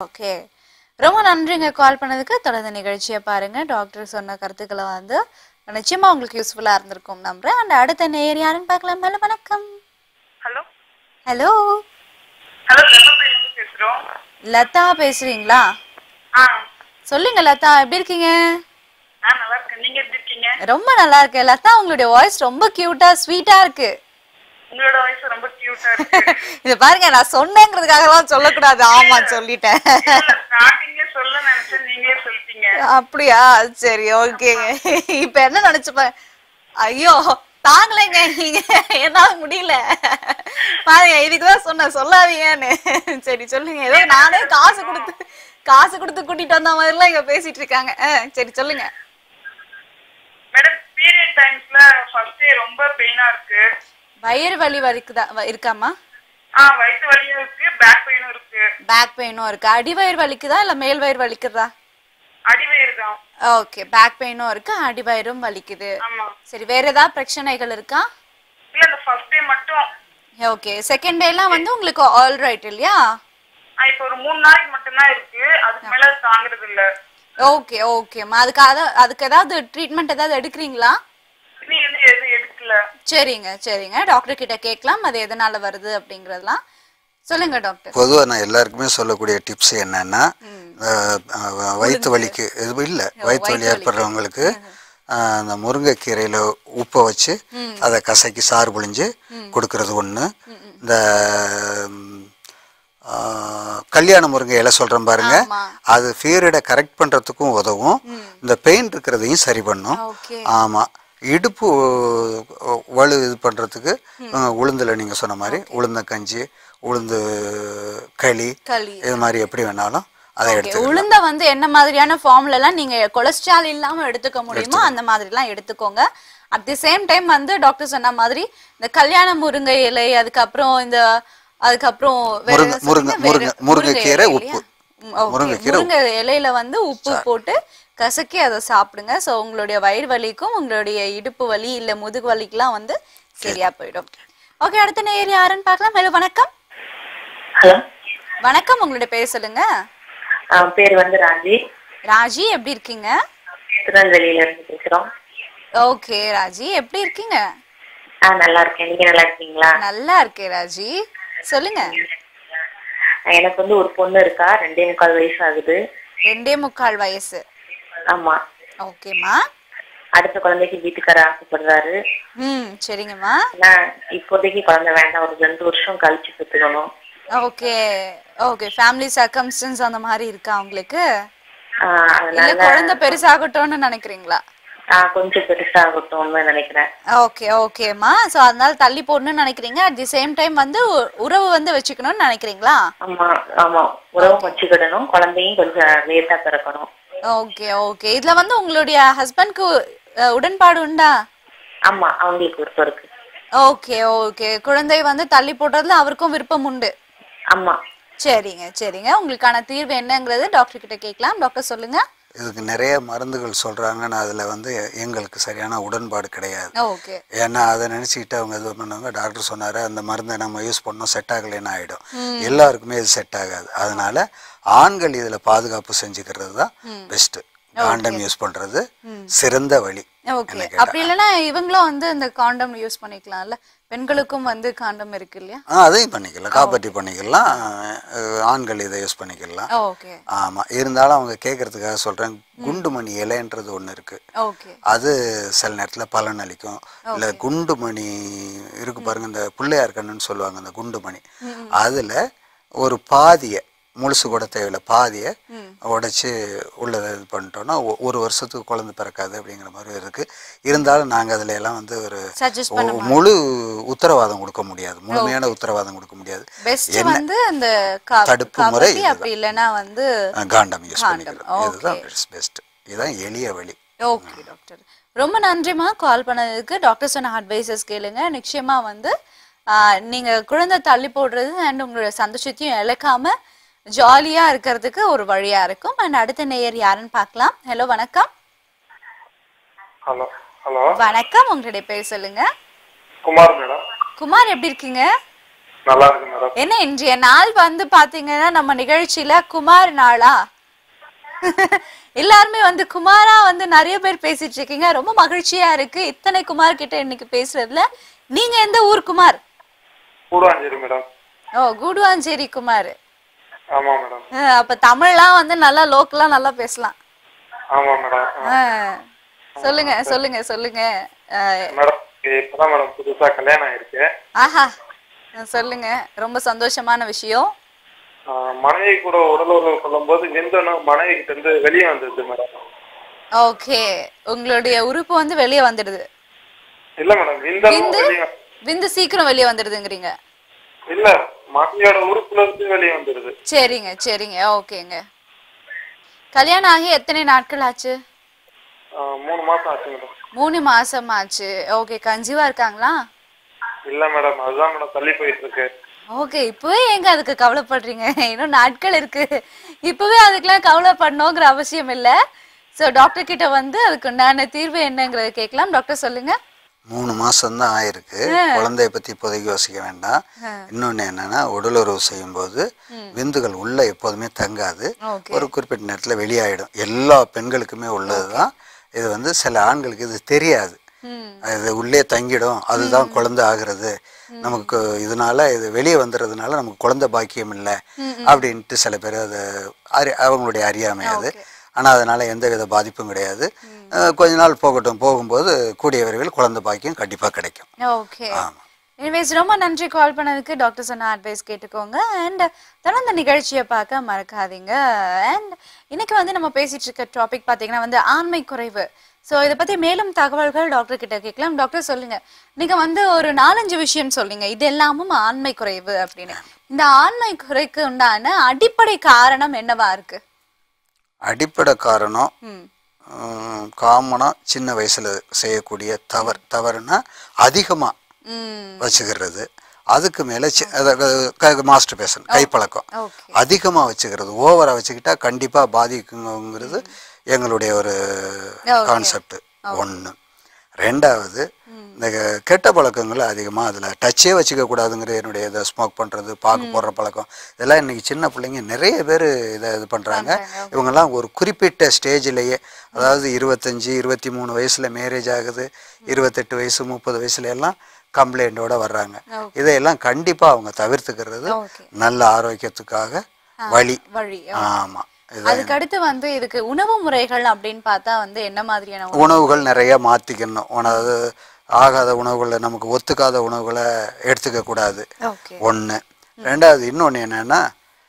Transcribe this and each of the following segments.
Okay ரொம்ப நன்றிங்க கால் பண்ணதுக்கு தொடர்ந்து நிகழ்ச்சியை பாருங்க டாக்டர் சொன்ன கருத்துக்களை வந்து நிச்சயமா உங்களுக்கு யூஸ்ஃபுல்லா இருந்திருக்கும் நம்புறேன் அண்ட் அடுத்த நேர் யாருன்னு பார்க்கலாம் ஹலோ வணக்கம் ஹலோ ஹலோ ஹலோ தர்மபுரியிலிருந்து பேசுறோம் லதா பேசுறீங்களா ஆ சொல்லுங்க லதா எப்படி இருக்கீங்க ஆ நல்லா இருக்கேன் நீங்க எப்படி இருக்கீங்க ரொம்ப நல்லா இருக்கேன் லதா உங்களுடைய வாய்ஸ் ரொம்ப கியூட்டா ஸ்வீட்டா இருக்கு உங்களோட வாய்ஸ் ரொம்ப கியூட்டா இருக்கு இது பாருங்க நான் சொன்னேங்கிறதுக்காகலாம் சொல்லக்கூடாது ஆமா சொல்லிட்டேன் ஸ்டார்டிங்கே சொல்ல நினைச்சேன் நீங்களே சொல்லிட்டீங்க அப்படியா சரி ஓகேங்க இப்ப என்ன நினைச்சுப்பேன் ஐயோ தாங்கலைங்க நீங்க என்னால முடியல பாருங்க இதுக்குதான் சொன்னேன் சொல்லாதீங்கன்னு சரி சொல்லுங்க ஏதோ நானே காசு கொடுத்து காசு கொடுத்து கூட்டிட்டு வந்த மாதிரி எல்லாம் இங்க பேசிட்டு இருக்காங்க ஆ, சரி சொல்லுங்க மேடம் பீரியட் டைம்ஸ்ல ஃபர்ஸ்ட் ரொம்ப பெயினா இருக்கு வயிறு வலி வலிக்குதா வ- இருக்காமா ஆ வயிற்று வலியும் இருக்கு பேக் பெயினும் இருக்கு பேக் பெயினும் இருக்கு அடிவயிறு வலிக்குதா இல்ல மேல் வயிறு வலிக்குதா அடிவயிறு தான் ஓகே பேக் பெயினும் இருக்கு அடிவயிறும் வலிக்குது ஆமா சரி வேற ஏதாவது பிரச்சனைகள் இருக்கா இல்ல அந்த ஃபர்ஸ்ட் டே மட்டும் ஓகே செகண்ட் டேலாம் வந்து உங்களுக்கு ஆல் ரைட் இல்லையா ஆ, இப்போ ஒரு மூணு நாளைக்கு மட்டும்தான் இருக்கு அதுக்கு மேல அது தாங்குறது இல்ல ஓகே ஓகேம்மா அதுக்கு அத அதுக்கு ஏதாவது ட்ரீட்மெண்ட் ஏதாவது எடுக்கிறீங்களா நீ வந்து எதுவும் எடுக்கல சரிங்க சரிங்க டாக்டர் கிட்ட கேட்கலாம் அது எதனால வருது அப்படிங்கறதெல்லாம் சொல்லுங்க டாக்டர் பொதுவாக நான் எல்லாருக்குமே சொல்லக்கூடிய டிப்ஸ் என்னன்னா அஹ், அஹ், வயித்து வலிக்கு இது இல்லை வயிற்று வலி ஏற்படுறவங்களுக்கு அஹ், அந்த முருங்கைக்கீரையில் உப்பை வச்சு அதை கசக்கி சாறு புழிஞ்சு கொடுக்கறது ஒன்று இந்த ம், அஹ், கல்யாண முருங்கை இலை சொல்கிறேன் பாருங்க ஆமா. அது ஃபீரியடை கரெக்ட் பண்ணுறதுக்கும் உதவும் இந்த பெயின் இருக்கிறதையும் சரி பண்ணும் ஓகே ஆமாம் இடுப்பு அஹ், வலு இது பண்ணுறதுக்கு உளுந்தில் நீங்கள் சொன்ன மாதிரி உளுந்த கஞ்சி உளுந்து களி களி இது மாதிரி எப்படி வேணாலும் அதை ஓகே எடுத்து உளுந்த வந்து என்ன மாதிரியான ஃபார்ம்ல எல்லாம் நீங்க கொலஸ்ட்ரால் இல்லாம எடுத்துக்க முடியுமோ அந்த மாதிரி எல்லாம் எடுத்துக்கோங்க அட் தி சேம் டைம் வந்து டாக்டர் சொன்ன மாதிரி இந்த கல்யாண முருங்கை இலை அதுக்கப்புறம் இந்த அதுக்கப்புறம் வேற முருங்கை- என்ன சொன்னீங்க? முருங்கை- முருங்கை- வேற- முருங்கைக்கீரை, இலை உப்பு. இல்லையா? ம், okay. முருங்கைக்கீரை, முருங்கை இலையில வந்து உப்பு போட்டு கசக்கி அதை சாப்பிடுங்க சோ உங்களுடைய வயிறு வலிக்கும் உங்களுடைய இடுப்பு வலி இல்ல முதுகு வலிக்கெல்லாம் வந்து சரியா போயிடும் ஓகே அடுத்த நேர் யாருன்னு பார்க்கலாம் ஹலோ வணக்கம் ஹலோ வணக்கம் உங்களுடைய பேர் சொல்லுங்க பேர் வந்து ராஜி ராஜி எப்படி இருக்கீங்க திருநெல்வேலியில இருந்து பேசுறோம் ஓகே ராஜி எப்படி இருக்கீங்க ஆ நல்லா இருக்கேன் நீங்க நல்லா இருக்கீங்களா நல்லா இருக்கேன் ராஜி சொல்லுங்க எனக்கு வந்து ஒரு பொண்ணு இருக்கா ரெண்டே முக்கால் வயசு ஆகுது ரெண்டே முக்கால் வயசு ஆமா ஓகேம்மா அடுத்த குழந்தைக்கு வீட்டுக்கார ஆசைப்படுறாரு ம் சரிங்கம்மா ஆனா இப்போதைக்கு குழந்தை வேண்டாம் ஒரு ரெண்டு வருஷம் கழிச்சு பெற்றுக்கணும் ஓகே ஓகே ஃபேமிலி சர்க்கம்ஸ்டன்ஸ் அந்த மாதிரி இருக்கா உங்களுக்கு ஆஹ் இல்ல அதனால குழந்தை பெருசாகட்டும்னு நினைக்கிறீங்களா ஆஹ் கொஞ்சம் பெருசாகட்டும்னு நினைக்கிறேன் ஓகே ஓகேம்மா ஸோ அதனால தள்ளி போடணும்னு நினைக்கிறீங்க அட் தி சேம் டைம் வந்து உ- உறவு வந்து வச்சுக்கணும்னு நினைக்கிறீங்களா ஆமா ஆமா உறவும் வச்சுக்கிடணும் குழந்தையும் கொஞ்சம் லேட்டா பிறக்கணும் ஓகே ஓகே இதுல வந்து உங்களுடைய ஹஸ்பண்ட்க்கு உடன்பாடு உண்டா ஆமா அவங்களுக்கு விருப்பம் இருக்கு ஓகே ஓகே குழந்தை வந்து தள்ளி போடுறதுல அவருக்கும் விருப்பம் உண்டு ஆமா சரிங்க சரிங்க உங்களுக்கான தீர்வு என்னங்கிறது டாக்டர் கிட்ட கேட்கலாம் டாக்டர் சொல்லுங்க இதுக்கு நிறைய மருந்துகள் சொல்கிறாங்கன்னு அதில் வந்து எங்களுக்கு சரியான உடன்பாடு கிடையாது ஓகே ஏன்னா அதை நினச்சிக்கிட்டு அவங்க இது பண்ணுவாங்க டாக்டர் சொன்னார் அந்த மருந்தை நம்ம யூஸ் பண்ணோம் செட் ஆகலைன்னு ஆகிடும் எல்லாருக்குமே இது செட் ஆகாது அதனால ஆண்கள் இதில் பாதுகாப்பு செஞ்சுக்கிறது தான் பெஸ்ட்டு காண்டம் யூஸ் பண்ணுறது சிறந்த வழி ஓகே என்ன அப்படி இல்லைன்னா இவங்களும் வந்து இந்த காண்டம் யூஸ் பண்ணிக்கலாம்ல பெண்களுக்கும் வந்து காண்டம் இருக்கு இல்லையா ஆ அதையும் பண்ணிக்கலாம் காப்பட்டி பண்ணிக்கலாம் அஹ், ஆண்கள் இதை யூஸ் பண்ணிக்கலாம் ஓகே ஆமாம் இருந்தாலும் அவங்க கேட்கறதுக்காக சொல்கிறேன் குண்டுமணி இலைன்றது ஒன்று இருக்குது ஓகே அது சில நேரத்தில் பலன் அளிக்கும் இல்லை குண்டுமணி இருக்கு பாருங்க இந்த பிள்ளையார் கண்ணுன்னு சொல்லுவாங்க அந்த குண்டுமணி அதில் ஒரு பாதியை முழுசு கூட தேவையில்ல பாதியை உடைச்சி உள்ளதை இது பண்ணிட்டோம்னா ஒ- ஒரு வருஷத்துக்கு குழந்தை பிறக்காது அப்படிங்கிற மாதிரி இருக்கு இருந்தாலும் நாங்கள் அதில் எல்லாம் வந்து ஒரு சஜஸ்ட் ஒ- முழு உத்தரவாதம் கொடுக்க முடியாது முழுமையான உத்தரவாதம் கொடுக்க முடியாது பெஸ்ட் வந்து அந்த கா- தடுப்பு முறை காப்பத்தி அப்படி இல்லைன்னா வந்து அஹ், காண்டம் யூஸ் காண்டம், பண்ணிக்கலாம் இதுதான் பெஸ்ட் இதுதான் எளிய வழி ஓகே டாக்டர் ரொம்ப நன்றிமா கால் பண்ணதுக்கு டாக்டர் சொன்ன அட்வைசஸ் கேளுங்க நிச்சயமா வந்து ஆஹ், நீங்க குழந்தை தள்ளி போடுறது அண்ட் உங்களோட சந்தோஷத்தையும் இழக்காம ஜாலியா இருக்கிறதுக்கு ஒரு வழியா இருக்கும் அண்ட் அடுத்த நேயர் யாருன்னு பார்க்கலாம் ஹலோ வணக்கம் ஹலோ ஹலோ வணக்கம் உங்களுடைய பேர் சொல்லுங்க குமார் மேடம் குமார் எப்படி இருக்கீங்க நல்லா இருக்கு மேடம் என்ன இன்றைய நாள் வந்து பாத்தீங்கன்னா நம்ம நிகழ்ச்சியில குமார் நாளா எல்லாருமே வந்து குமாரா வந்து நிறைய பேர் பேசிட்டு இருக்கீங்க ரொம்ப மகிழ்ச்சியா இருக்கு இத்தனை குமார் கிட்ட இன்னைக்கு பேசுறதுல நீங்க எந்த ஊர் குமார் கூடுவாஞ்சேரி மேடம் ஓ கூடுவாஞ்சேரி குமார் ஆமா மேடம் அஹ், அப்ப தமிழ்லாம் வந்து நல்லா லோக்கலா நல்லா பேசலாம் ஆமா மேடம் அஹ், சொல்லுங்க சொல்லுங்க சொல்லுங்க அஹ், மேடம் இப்பதான் மேடம் புதுசா கல்யாணம் ஆயிருக்கு ஆஹா அஹ், சொல்லுங்க ரொம்ப சந்தோஷமான விஷயம் ஆஹ் மனைவி கூட உடல் உறவு கொள்ளும் போது விந்தணு மனைவி கிட்ட இருந்து வெளியே வந்தது மேடம் ஓகே உங்களுடைய உறுப்பு வந்து வெளியே வந்துடுது இல்ல மேடம் விந்தணு விந்து வெளியே விந்து சீக்கிரம் வெளியே வந்துடுதுங்கிறீங்க இல்ல மனைவியோட உறுப்புல இருந்து வெளியே வந்துருது சரிங்க சரிங்க ஓகேங்க கல்யாணம் ஆகி எத்தனை நாட்கள் ஆச்சு ஆஹ் மூணு மாசம் ஆச்சு மேடம் மூணு மாசம் ஆச்சு ஓகே கன்சீவா இருக்காங்களா இல்ல மேடம் அதுதான் மேடம் தள்ளி போயிட்டு இருக்கு ஓகே இப்பவே எங்க அதுக்கு கவலைப்படுறீங்க இன்னும் நாட்கள் இருக்கு இப்பவே அதுக்கெல்லாம் கவலைப்படணுங்கிற அவசியம் இல்ல சோ டாக்டர் கிட்ட வந்து அதுக்கு உண்டான தீர்வு என்னங்கறத கேட்கலாம் டாக்டர் சொல்லுங்க மூணு மாசம்தான் ஆயிருக்கு குழந்தைய பத்தி இப்போதைக்கு யோசிக்க வேண்டாம் இன்னொன்னு என்னன்னா உடலுறவு செய்யும்போது விந்துகள் உள்ள எப்போதுமே தங்காது ஓகே ஒரு குறிப்பிட்ட நேரத்துல வெளியாயிடும் எல்லா பெண்களுக்குமே உள்ளதுதான் இது வந்து சில ஆண்களுக்கு இது தெரியாது ம் இது உள்ளே தங்கிடும் அதுதான் குழந்தை ஆகிறது நமக்கு இதனால இது வெளியே வந்துடுறதுனால நமக்கு குழந்தை பாக்கியம் இல்லை அப்படின்ட்டு சில பேர் அது அறி அவங்களுடைய அறியாமை அது ஆனால் அதனால எந்த வித பாதிப்பும் கிடையாது அஹ் கொஞ்ச நாள் போகட்டும் போகும்போது கூடிய விரைவில் குழந்தை பாக்கியம் கண்டிப்பாக கிடைக்கும் ஓகே ஆமாம் எனிவேஸ் ரொம்ப நன்றி கால் பண்ணதுக்கு டாக்டர் சொன்ன அட்வைஸ் கேட்டுக்கோங்க அண்ட் தொடர்ந்து நிகழ்ச்சியை பார்க்க மறக்காதீங்க அண்ட் இன்னைக்கு வந்து நம்ம பேசிட்டு இருக்க டாபிக் பார்த்தீங்கன்னா வந்து ஆண்மை குறைவு ஸோ இதை பத்தி மேலும் தகவல்கள் டாக்டர் கிட்ட கேட்கலாம் டாக்டர் சொல்லுங்க நீங்க வந்து ஒரு நாலஞ்சு விஷயம் சொல்லுங்க இது எல்லாமும் ஆண்மை குறைவு அப்படின்னு இந்த ஆண்மை குறைக்கு உண்டான அடிப்படை காரணம் என்னவா இருக்கு அடிப்படை காரணம் ம் காமனாக சின்ன வயசுல செய்யக்கூடிய தவறு தவறுனா அதிகமாக ம் வச்சுக்கிறது அதுக்கு மேலே மாஸ்டர் பேசன் கைப்பழக்கம் ஓகே அதிகமாக வச்சுக்கிறது ஓவராக வச்சுக்கிட்டா கண்டிப்பாக பாதிக்குங்கிறது எங்களுடைய ஒரு கான்செப்ட் ஒன்று ரெண்டாவது இந்த கெட்ட பழக்கங்களை அதிகமாக அதில் டச்சே வச்சுக்க கூடாதுங்கிற என்னுடைய இதை ஸ்மோக் பண்ணுறது பாக்கு போடுற பழக்கம் இதெல்லாம் இன்னைக்கு சின்ன பிள்ளைங்க நிறைய பேர் இதை இது பண்ணுறாங்க இவங்கெல்லாம் ஒரு குறிப்பிட்ட ஸ்டேஜிலேயே அதாவது இருபத்தஞ்சி இருபத்தி மூணு வயசில் மேரேஜ் ஆகுது இருபத்தெட்டு வயசு முப்பது வயசுல எல்லாம் கம்ப்ளைண்ட்டோட வர்றாங்க இதையெல்லாம் கண்டிப்பாக அவங்க தவிர்த்துக்கிறது ஓகே நல்ல ஆரோக்கியத்துக்காக வழி வழி ஆமாம் இது அதுக்கு அடுத்து வந்து இதுக்கு உணவு முறைகள் அப்படின்னு பார்த்தா வந்து என்ன மாதிரியான உணவு? உணவுகள் நிறைய மாற்றிக்கணும் அதாவது ஆகாத உணவுகளை நமக்கு ஒத்துக்காத உணவுகளை எடுத்துக்க கூடாது ஓகே ஒன்று ரெண்டாவது இன்னொன்று என்னன்னா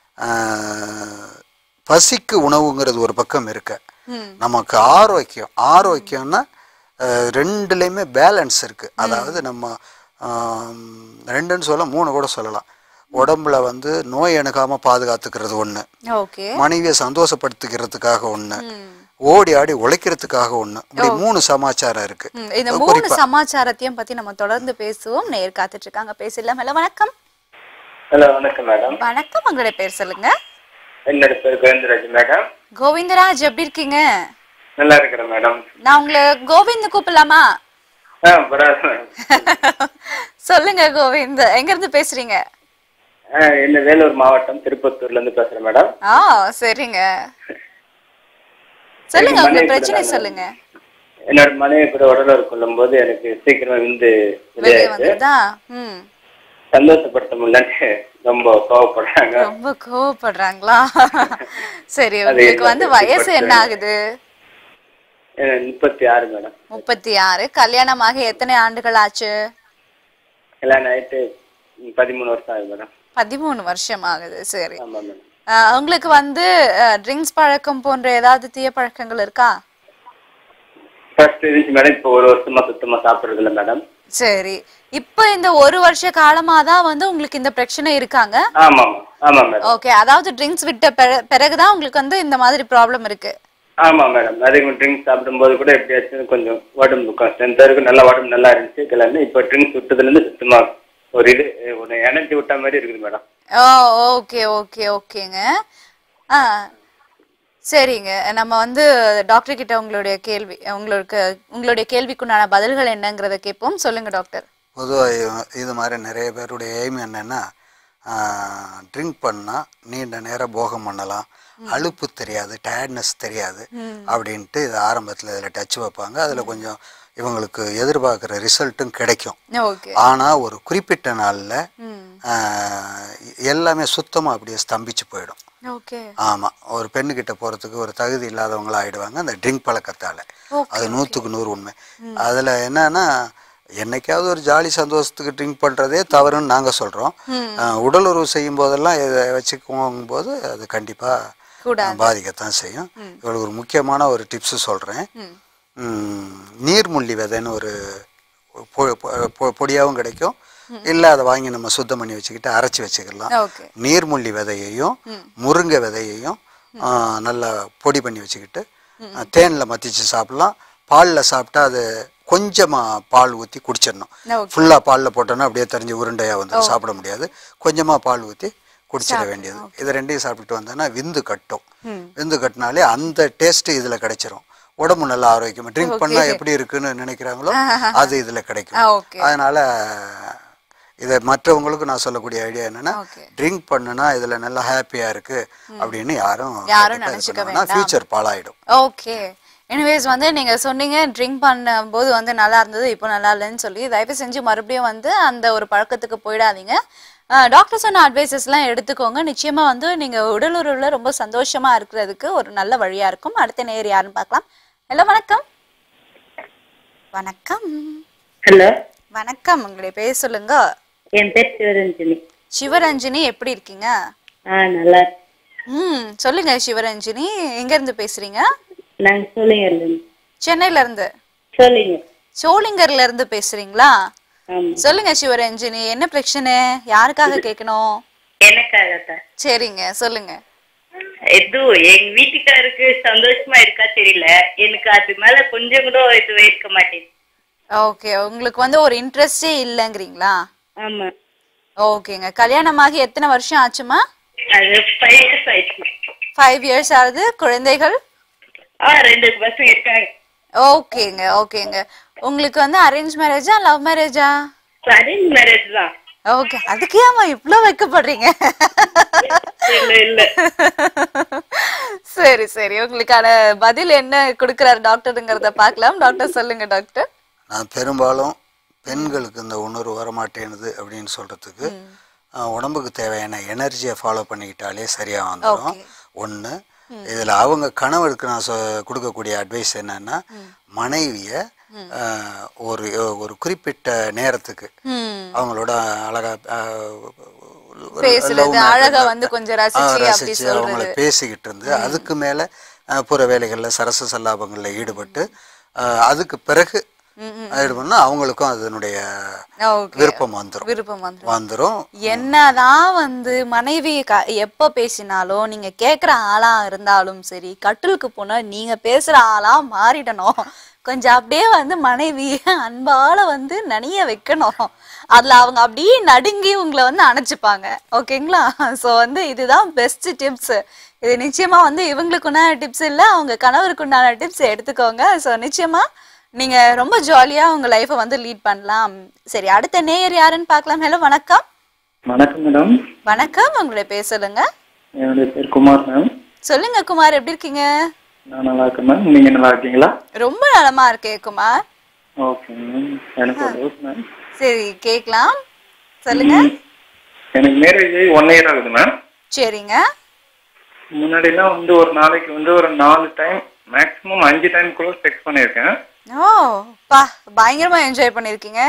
பசிக்கு உணவுங்கிறது ஒரு பக்கம் இருக்கு ம். நமக்கு ஆரோக்கியம் ஆரோக்கியம்னா அஹ், ரெண்டுலேயுமே பேலன்ஸ் இருக்கு அதாவது நம்ம ஆம், ரெண்டுன்னு சொல்ல மூணு கூட சொல்லலாம் உடம்புல வந்து நோய் அணுகாம பாதுகாத்துக்கிறது ஒன்று ஓகே மனைவியை சந்தோஷப்படுத்திக்கிறதுக்காக ஒன்று ஓடி ஆடி உழைக்கிறதுக்காக ஒன்று இப்படி மூணு சமாச்சாரம் இருக்கு ம், இந்த மூணு சமாச்சாரத்தையும் பத்தி நம்ம தொடர்ந்து பேசுவோம் நேர் காத்துட்டு இருக்காங்க பேசலாம் ஹலோ வணக்கம் ஹலோ வணக்கம் மேடம் வணக்கம் உங்களுடைய பேர் சொல்லுங்க என்னோட பேர் கோவிந்தராஜ் மேடம் கோவிந்தராஜ் எப்படி இருக்கீங்க நல்லா இருக்கிறேன் மேடம் நான் உங்களை கோவிந்த் கூப்பிடலாமா ஆ பரவாயில்ல மேடம் சொல்லுங்க கோவிந்த் எங்க இருந்து பேசுறீங்க ஆ, என்ன வேலூர் மாவட்டம் திருப்பத்தூர்ல இருந்து பேசுறேன் மேடம் ஆ சரிங்க சொல்லுங்க உங்க மனைவி பிரச்சனை கூட சொல்லுங்க என்னோட மனைவி கூட உடலுறவு கொள்ளும் போது எனக்கு சீக்கிரமா விந்து வெளியே வெளியாயிடுது வந்துருதா ம் சந்தோஷப்படுத்த முடியலன்னு ரொம்ப கோவப்படுறாங்க ரொம்ப கோவப்படுறாங்களா சரி அது உங்களுக்கு வந்து என்ன வயசு என்ன பிரச்சனை? ஆகுது எனக்கு முப்பத்தி ஆறு மேடம் முப்பத்தி ஆறு கல்யாணமாக எத்தனை ஆண்டுகள் ஆச்சு கல்யாணம் ஆயிட்டு ம், பதிமூணு வருஷம் ஆகுது மேடம் பதிமூணு வருஷம் ஆகுது சரி ஆமா மேடம் ஆஹ் உங்களுக்கு வந்து ட்ரிங்க்ஸ் பழக்கம் போன்ற ஏதாவது தீய பழக்கங்கள் இருக்கா ஃபர்ஸ்ட் இருந்துச்சு மேடம் இப்போ ஒரு வருஷமா சுத்தமா சாப்பிடுறது இல்ல மேடம் சரி இப்போ இந்த ஒரு வருஷ காலமா தான் வந்து உங்களுக்கு இந்த பிரச்சனை இருக்காங்க ஆமா ஆமா ஆமா மேடம் ஓகே அதாவது ட்ரிங்க்ஸ் விட்ட பிற- பிறகுதான் உங்களுக்கு வந்து இந்த மாதிரி ப்ராப்ளம் இருக்கு ஆமா மேடம் அதிகம் ட்ரிங்க்ஸ் சாப்பிடும்போது கூட எப்படியாச்சும் கொஞ்சம் உடம்பு ஸ்ட்ரென்த்தாக இருக்கும் நல்லா உடம்பு நல்லா இருந்துச்சு கல்யாணம் இப்போ ட்ரிங்க்ஸ் விட்டதுலேருந்து சுத்தமா ஒரு இது ஒரு எனர்ஜி விட்ட மாதிரி இருக்குது மேடம் ஓ ஓகே ஓகே ஓகேங்க ஆ சரிங்க நம்ம வந்து டாக்டர் கிட்ட உங்களுடைய கேள்வி உங்களுக்கு உங்களுடைய கேள்விக்குண்டான பதில்கள் என்னங்கிறத கேட்போம் சொல்லுங்க டாக்டர் பொதுவாக இது மாதிரி நிறைய பேருடைய எய்ம் என்னன்னா ட்ரிங்க் பண்ணால் நீண்ட நேரம் போகம் பண்ணலாம் அலுப்பு தெரியாது டயர்ட்னஸ் தெரியாது அப்படின்ட்டு இது ஆரம்பத்தில் இதில் டச் வைப்பாங்க அதில் கொஞ்சம் இவங்களுக்கு எதிர்பார்க்குற ரிசல்ட்டும் கிடைக்கும் ஓகே ஆனால் ஒரு குறிப்பிட்ட நாளில் எல்லாமே சுத்தமாக அப்படியே ஸ்தம்பிச்சு போயிடும் ஓகே ஆமாம் ஒரு பெண்ணுக்கிட்ட போகிறதுக்கு ஒரு தகுதி இல்லாதவங்களா ஆயிடுவாங்க அந்த ட்ரிங்க் பழக்கத்தால் அது நூற்றுக்கு நூறு உண்மை அதில் என்னன்னா என்னைக்காவது ஒரு ஜாலி சந்தோஷத்துக்கு ட்ரிங்க் பண்ணுறதே தவறுன்னு நாங்கள் சொல்கிறோம் உடல் உறவு செய்யும் போதெல்லாம் இதை வச்சுக்குவோங்கும் போது அது கண்டிப்பாக பாதிக்கத்தான் செய்யும் இவளுக்கு ஒரு முக்கியமான ஒரு டிப்ஸு சொல்கிறேன் நீர்முள்ளி விதைன்னு ஒரு பொ- பொ- பொ- பொடியாகவும் கிடைக்கும் இல்லை அதை வாங்கி நம்ம சுத்தம் பண்ணி வச்சுக்கிட்டு அரைச்சி வச்சுக்கலாம் ஓகே நீர்முள்ளி விதையையும் முருங்கை விதையையும் ஆ, நல்லா பொடி பண்ணி வச்சுக்கிட்டு தேனில் மத்திச்சு சாப்பிடலாம் பாலில் சாப்பிட்டா அது கொஞ்சமாக பால் ஊற்றி குடிச்சிடணும் ஓகே ஃபுல்லாக பாலில் போட்டோன்னா அப்படியே தெரிஞ்சு உருண்டையாக வந்து சாப்பிட முடியாது கொஞ்சமாக பால் ஊற்றி குடிச்சிட வேண்டியது இதை ரெண்டையும் சாப்பிட்டுட்டு வந்தோன்னா விந்து கட்டும் விந்து கட்டினாலே அந்த டேஸ்ட்டு இதில் கிடைச்சிரும் உடம்பு நல்லா ஆரோக்கியமாக ட்ரிங்க் பண்ணால் எப்படி இருக்குன்னு நினைக்கிறாங்களோ அது இதில் கிடைக்கும் ஆ ஓகே அதனால இதை மற்றவங்களுக்கு நான் சொல்லக்கூடிய ஐடியா என்னன்னா ஓகே ட்ரிங்க் பண்ணுனா இதுல நல்லா ஹாப்பியா இருக்கு அப்படின்னு யாரும் யாரும் நினைச்சுக்க வேண்டாம். ஃபியூச்சர் பாழாயிடும் ஓகே எனிவேஸ் வந்து நீங்க சொன்னீங்க ட்ரிங்க் பண்ணும்போது வந்து நல்லா இருந்தது இப்போ நல்லா இல்லைன்னு சொல்லி தயவு செஞ்சு மறுபடியும் வந்து அந்த ஒரு பழக்கத்துக்கு போயிடாதீங்க டாக்டர் சொன்ன அட்வைசஸ்லாம் எடுத்துக்கோங்க நிச்சயமா வந்து நீங்க உடல் உறவுல ரொம்ப சந்தோஷமா இருக்கிறதுக்கு ஒரு நல்ல வழியா இருக்கும் அடுத்த நேர் யாருன்னு பார்க்கலாம் ஹலோ வணக்கம் வணக்கம் ஹலோ வணக்கம் உங்களுடைய பேர் சொல்லுங்க என் பேர் சிவரஞ்சனி சிவரஞ்சினி எப்படி இருக்கீங்க ஆ நல்லா இருக்கு. ம் சொல்லுங்க சிவரஞ்சினி எங்க இருந்து பேசுறீங்க நாங்க சொல்லுங்க சென்னையில இருந்து சொல்லுங்க சோளிங்கர்ல இருந்து பேசுறீங்களா ஆமா சொல்லுங்க சிவரஞ்சினி என்ன பிரச்சனை யாருக்காக கேட்கணும் எனக்காகத்தான் சரிங்க சொல்லுங்க எதுவும் எங்க வீட்டுக்காருக்கு சந்தோஷமா இருக்கா தெரியல எனக்கு அது மேல கொஞ்சம் கூட இது இருக்க மாட்டேங்குது ஓகே உங்களுக்கு வந்து ஒரு இன்ட்ரெஸ்டே இல்லைங்கிறீங்களா ஆமா ஓகேங்க கல்யாணமாகி எத்தனை வருஷம் ஆச்சுமா அது ஃபைவ் இயர்ஸ் ஆயிடுச்சு ஃபைவ் இயர்ஸ் ஆகுது குழந்தைகள் ஆ ரெண்டு பசங்க இருக்காங்க ஓகேங்க ஓகேங்க உங்களுக்கு வந்து அரேஞ்ச் மேரேஜா லவ் மேரேஜா அரேஞ்ச் மேரேஜ் தான் ஓகே அதுக்கு ஏமா இவ்ளோ வைக்கப்படுறீங்க இல்ல இல்ல சரி சரி உங்களுக்கான பதில் என்ன கொடுக்குறாரு டாக்டருங்கிறத பார்க்கலாம் டாக்டர் சொல்லுங்க டாக்டர் நான் பெரும்பாலும் பெண்களுக்கு இந்த உணர்வு வரமாட்டேனுது அப்படின்னு சொல்றதுக்கு அஹ், உடம்புக்கு தேவையான எனர்ஜியை ஃபாலோ பண்ணிக்கிட்டாலே சரியா வந்துடும் ஒன்று இதில் அவங்க கணவருக்கு நான் சொ கொடுக்கக்கூடிய அட்வைஸ் என்னன்னா மனைவியை அஹ், ஒரு ஒரு குறிப்பிட்ட நேரத்துக்கு ம் அவங்களோட அழகா அஹ், ஒரு பேசுறது, love matter அழகா ல, வந்து கொஞ்சம் ஆ, ரசிச்சு அப்படி ரசிச்சு அவங்கள சொல்றது. பேசிக்கிட்டு இருந்து அதுக்கு மேல அஹ், புற வேலைகள்ல சரச சல்லாபங்கள்ல ஈடுபட்டு அஹ், அதுக்கு பிறகு ஈடுபடணும் அவங்களுக்கும் அதனுடைய ஓகே விருப்பம் வந்துடும் விருப்பம் வந்து வந்துடும் என்னதான் வந்து மனைவி க- எப்ப பேசினாலும் நீங்க கேக்குற ஆளா இருந்தாலும் சரி கட்டிலுக்கு போனா நீங்க பேசுற ஆளா மாறிடணும் கொஞ்சம் அப்படியே வந்து மனைவிய அன்பால வந்து நனிய வைக்கணும் அதுல அவங்க அப்படியே நடுங்கி உங்களை வந்து அணைச்சுப்பாங்க ஓகேங்களா சோ வந்து இதுதான் பெஸ்ட் டிப்ஸ் இது நிச்சயமா வந்து இவங்களுக்கு உண்டான டிப்ஸ் இல்ல அவங்க கணவருக்கு உண்டான டிப்ஸ் எடுத்துக்கோங்க சோ நிச்சயமா நீங்க ரொம்ப ஜாலியா உங்க லைஃபை வந்து லீட் பண்ணலாம் சரி அடுத்த நேயர் யாருன்னு பார்க்கலாம் ஹலோ வணக்கம் வணக்கம் மேடம் வணக்கம் உங்களுடைய பேர் சொல்லுங்க என்னுடைய பேர் குமார் மேம் சொல்லுங்க குமார் எப்படி இருக்கீங்க நான் நல்லா இருக்கேன் மேம் நீங்க நல்லா இருக்கீங்களா ரொம்ப நலமா இருக்கே குமார் ஓகே மேம் எனக்கு ஒரு டவுட் மேம் சரி கேக்கலாம் சொல்லுங்க எனக்கு மேரேஜ் ஒன் இயர் ஆகுது மேம் சரிங்க முன்னாடிலாம் வந்து ஒரு நாளைக்கு வந்து ஒரு நாலு டைம் மேக்ஸிமம் அஞ்சு டைம் கூட செக்ஸ் பண்ணியிருக்கேன் ஓ பா பயங்கரமா என்ஜாய் பண்ணிருக்கீங்க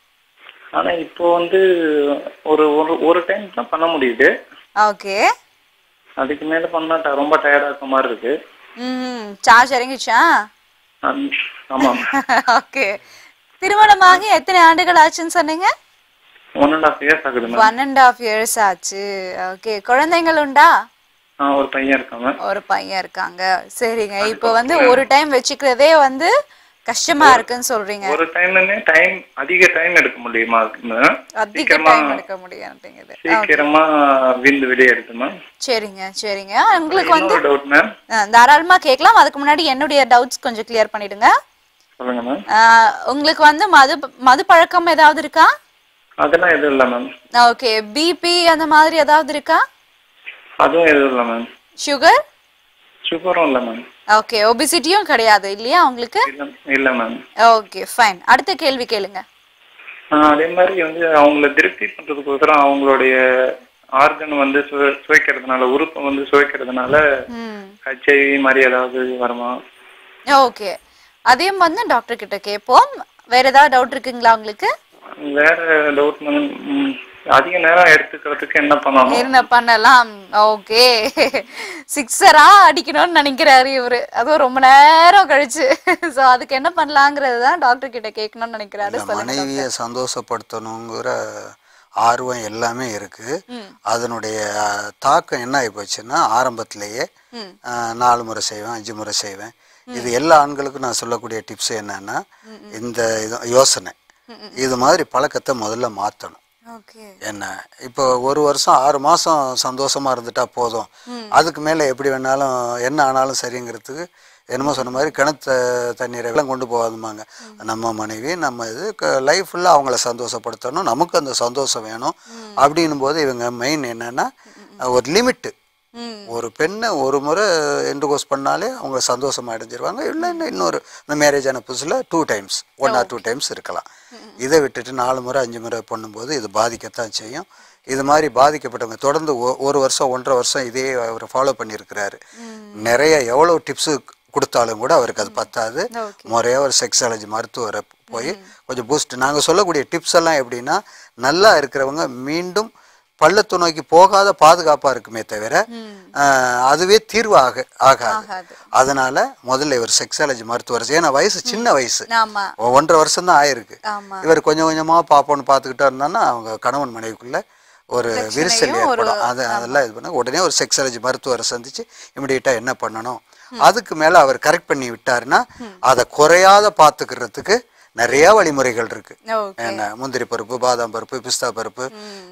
ஆனா இப்போ வந்து ஒரு ஒரு ஒரு டைம் தான் பண்ண முடியுது ஓகே அதுக்கு மேல பண்ணா ட- ரொம்ப டயர்டா இருக்க மாதிரி இருக்கு ம் சார்ஜ் இறங்கிச்சா அந்த- ஆமாம் ஓகே திருமணமாகி எத்தனை ஆண்டுகள் ஆச்சுன்னு சொன்னீங்க ஒன் அண்ட் ஆஃப் இயர்ஸ் ஆகுது ma'am one and half years ஆச்சு ஓகே குழந்தைங்கள் உண்டா ஆ ஒரு பையன் இருக்கான் மேம் ஒரு பையன் இருக்காங்க சரிங்க இப்போ வந்து ஒரு டைம் வச்சுக்கிறதே வந்து கஷ்டமா இருக்குன்னு சொல்றீங்க ஒரு டைம்லுமே டைம் அதிக டைம் எடுக்க முடியுமா மேம் அதிக சீக்கிரமா டைம் எடுக்க முடியாதுங்கிறது சீக்கிரமா விந்து வெளியே எடுத்து மேம் சரிங்க சரிங்க உங்களுக்கு வந்து இன்னொரு டவுட் மேம் அஹ், தாராளமா கேட்கலாம் அதுக்கு முன்னாடி என்னுடைய டவுட்ஸ் கொஞ்சம் கிளியர் பண்ணிடுங்க சொல்லுங்க மேம் அஹ், உங்களுக்கு வந்து மது மது பழக்கம் ஏதாவது இருக்கா அதெல்லாம் எதுவும் இல்லை மேம் ஓகே பிபி அந்த மாதிரி ஏதாவது இருக்கா அதுவும் எதுவும் இல்லை மேம் சுகர் சுகரும் இல்லை மேம் ஓகே ஒபிசிட்டியும் கிடையாது இல்லையா உங்களுக்கு இல்லை இல்லை மேம் ஓகே ஃபைன் அடுத்த கேள்வி கேளுங்க அதே மாதிரி வந்து அவங்கள திருப்தி பண்றதுக்கோசரம் அவங்களுடைய ஆர்கன் வந்து சுவை- சுவைக்கிறதுனால உறுப்பை வந்து சுவைக்கிறதுனால ம் ஹெச்ஐவி மாதிரி ஏதாவது வருமா ஓகே அதையும் வந்து டாக்டர் கிட்ட கேட்போம் வேற ஏதாவது டவுட் இருக்குங்களா உங்களுக்கு வேற டவுட் மேம் ம், அதிக நேரம் எடுத்துக்கிறதுக்கு என்ன பண்ணணும் என்ன பண்ணலாம் ஓகே சிக்ஸரா அடிக்கணும்னு நினைக்கிறாரு இவரு அதுவும் ரொம்ப நேரம் கழிச்சு சோ அதுக்கு என்ன பண்ணலாங்கிறது தான் டாக்டர் கிட்ட கேட்கணும்னு நினைக்கிறாரு இந்த சொல்லுங்க மனைவியை சந்தோஷப்படுத்தணுங்கிற ஆர்வம் எல்லாமே இருக்கு அதனுடைய அஹ், தாக்கம் என்ன ஆகி போச்சுன்னா ஆரம்பத்திலேயே அஹ், நாலு முறை செய்வேன் அஞ்சு முறை செய்வேன் இது எல்லா ஆண்களுக்கும் நான் சொல்லக்கூடிய டிப்ஸ் என்னன்னா இந்த இது யோசனை இது மாதிரி பழக்கத்தை முதல்ல மாற்றணும் ஓகே என்ன இப்போ ஒரு வருஷம் ஆறு மாசம் சந்தோஷமா இருந்துட்டா போதும் அதுக்கு மேல எப்படி வேணாலும் என்ன ஆனாலும் சரிங்கிறதுக்கு என்னமோ சொன்ன மாதிரி கிணத்து தண்ணீரை எல்லாம் கொண்டு போகாதுமாங்க நம்ம மனைவி நம்ம இது லைஃப் ஃபுல்லாக அவங்கள சந்தோஷப்படுத்தணும் நமக்கு அந்த சந்தோஷம் வேணும் அப்படின்னும் போது இவங்க மெயின் என்னன்னா ஒரு லிமிட்டு ஒரு பெண்ணை ஒரு முறை என்டர்கோஸ் பண்ணாலே அவங்க சந்தோஷமா அடைஞ்சிருவாங்க இல்லைன்னா இன்னொரு இந்த மேரேஜ் ஆன புதுசில் two times one or two times இருக்கலாம் இதை விட்டுட்டு நாலு முறை அஞ்சு முறை பண்ணும்போது இது பாதிக்கத்தான் செய்யும் இது மாதிரி பாதிக்கப்பட்டவங்க தொடர்ந்து ஒ- ஒரு வருஷம் ஒன்றரை வருஷம் இதே அவர் ஃபாலோ பண்ணியிருக்கிறாரு நிறைய எவ்வளோ டிப்ஸு கொடுத்தாலும் கூட அவருக்கு அது பத்தாது முறையாக ஒரு செக்ஸாலஜி மருத்துவரை போய் கொஞ்சம் பூஸ்ட் நாங்கள் சொல்லக்கூடிய டிப்ஸ் எல்லாம் எப்படின்னா நல்லா இருக்கிறவங்க மீண்டும் பள்ளத்து நோக்கி போகாத பாதுகாப்பா இருக்குமே தவிர ஆஹ், அதுவே தீர்வு ஆக ஆகாது அதனால முதல்ல இவர் செக்ஸாலஜி மருத்துவர் ஏன்னா வயசு சின்ன வயசு ஆமா ஒன்றரை வருஷம் தான் ஆயிருக்கு ஆமா இவர் கொஞ்சம் கொஞ்சமா பாப்போன்னு பார்த்துக்கிட்டா இருந்தான்னா அவங்க கணவன் மனைவிக்குள்ள ஒரு விரிசல் ஏற்படும் அது அதெல்லாம் இது பண்ண உடனே ஒரு செக்ஸாலஜி மருத்துவரை சந்திச்சு இமிடியேட்டா என்ன பண்ணணும் அதுக்கு மேல அவர் கரெக்ட் பண்ணி விட்டாருன்னா அதை குறையாத பார்த்துக்கிறதுக்கு நிறைய வழிமுறைகள் இருக்கு ஓகே என்ன முந்திரி பருப்பு பாதாம் பருப்பு பிஸ்தா பருப்பு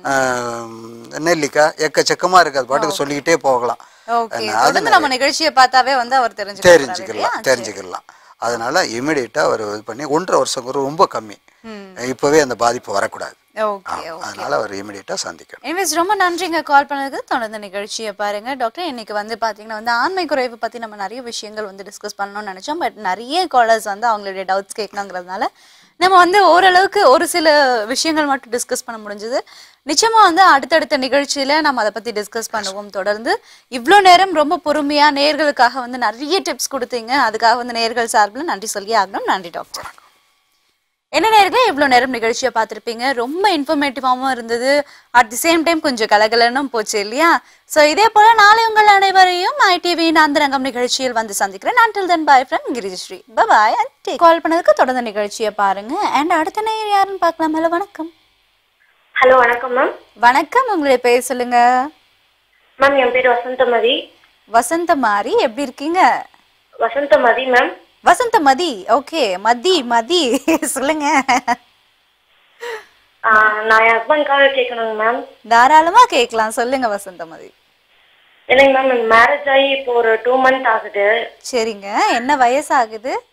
ஆம், நெல்லிக்காய் எக்கச்சக்கமா இருக்கு அது பாட்டுக்கு சொல்லிக்கிட்டே போகலாம் ஓகே என்ன, அது தொடர்ந்து நம்ம நிகழ்ச்சியை பார்த்தாவே வந்து அவர் தெரிஞ்சு தெரிஞ்சுக்கலாம் தெரிஞ்சுக்கலாம் அதனால இமிடியேட்டா அவர் இது பண்ணி ஒன்றரை வருஷங்கிறது ரொம்ப கம்மி இப்பவே அந்த பாதிப்பு வரக்கூடாது ஓகே அதனால அவர் இமிடியேட்டா சந்திக்கணும் எனிவேஸ் ரொம்ப நன்றிங்க கால் பண்ணதுக்கு தொடர்ந்து நிகழ்ச்சியை பாருங்க டாக்டர் இன்னைக்கு வந்து பாத்தீங்கன்னா வந்து ஆண்மை குறைவு பத்தி நம்ம நிறைய விஷயங்கள் வந்து டிஸ்கஸ் பண்ணணும்னு நினைச்சோம் பட் நிறைய காலர்ஸ் வந்து அவங்களுடைய டவுட்ஸ் கேட்கணுங்கிறதுனால நம்ம வந்து ஓரளவுக்கு ஒரு சில விஷயங்கள் மட்டும் டிஸ்கஸ் பண்ண முடிஞ்சது நிச்சயமா வந்து அடுத்தடுத்த நிகழ்ச்சியில நம்ம அதை பத்தி டிஸ்கஸ் பண்ணுவோம் தொடர்ந்து இவ்வளோ நேரம் ரொம்ப பொறுமையா நேர்களுக்காக வந்து நிறைய டிப்ஸ் கொடுத்தீங்க அதுக்காக வந்து நேர்கள் சார்பில் நன்றி சொல்லி ஆகணும் நன்றி டாக்டர் என்ன நேர்களே இவ்வளோ நேரம் நிகழ்ச்சியை பார்த்துருப்பீங்க ரொம்ப இன்ஃபர்மேட்டிவாகவும் இருந்தது அட் தி சேம் டைம் கொஞ்சம் கலகலன்னும் போச்சு இல்லையா ஸோ இதே போல நாளை உங்கள் அனைவரையும் ஐடிவியின் அந்தரங்கம் நிகழ்ச்சியில் வந்து சந்திக்கிறேன் until then bye from Girijasri bye and call பண்ணதுக்கு தொடர்ந்து நிகழ்ச்சியை பாருங்க அண்ட் அடுத்த நேயர் யாருன்னு பார்க்கலாம் ஹலோ வணக்கம் ஹலோ வணக்கம் மேம் வணக்கம் உங்களுடைய பேர் சொல்லுங்க மேம் என் பேர் வசந்தமதி வசந்த மாரி எப்படி இருக்கீங்க வசந்தமதி மேம் வசந்த மதி ஓகே மதி மதி சொல்லுங்க ஆ, நான் என் ஹஸ்பண்ட்காக கேட்கணுங்க மேம் தாராளமா கேட்கலாம் சொல்லுங்க வசந்த மதி இல்லைங்க மேம் எனக்கு மேரேஜ் ஆகி இப்போ ஒரு டூ மந்த் ஆகுது சரிங்க என்ன வயசாகுது